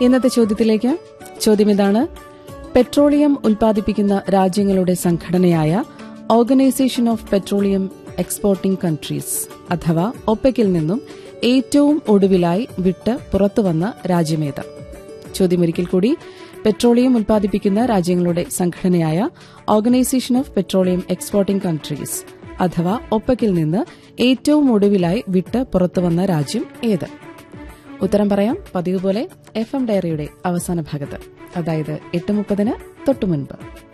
ഇന്നത്തെ ചോദ്യത്തിലേക്ക് ചോദ്യം ഇതാണ് പെട്രോളിയം ഉൽപ്പാദിപ്പിക്കുന്ന രാജ്യങ്ങളുടെ സംഘടനയായ organization of petroleum exporting countries അഥവാ ഒപ്പക്കിൽ നിന്നും ഏറ്റവും ഒടുവിലായി വിട്ട് പുറത്തുവന്ന രാജ്യമേത് ചോദ്യമൊരിക്കൽ കൂടി പെട്രോളിയം ഉൽപ്പാദിപ്പിക്കുന്ന രാജ്യങ്ങളുടെ സംഘടനയായ organization of petroleum exporting countries അഥവാ ഒപ്പക്കിൽ നിന്ന് ഏറ്റവും ഒടുവിലായി വിട്ട് പുറത്തുവന്ന രാജ്യം ഏത് ഉത്തരം പറയാം പതിവ് പോലെ എഫ് എം ഡയറിയുടെ അവസാന ഭാഗത്ത് അതായത് എട്ട് മുപ്പതിന് തൊട്ടു മുൻപ്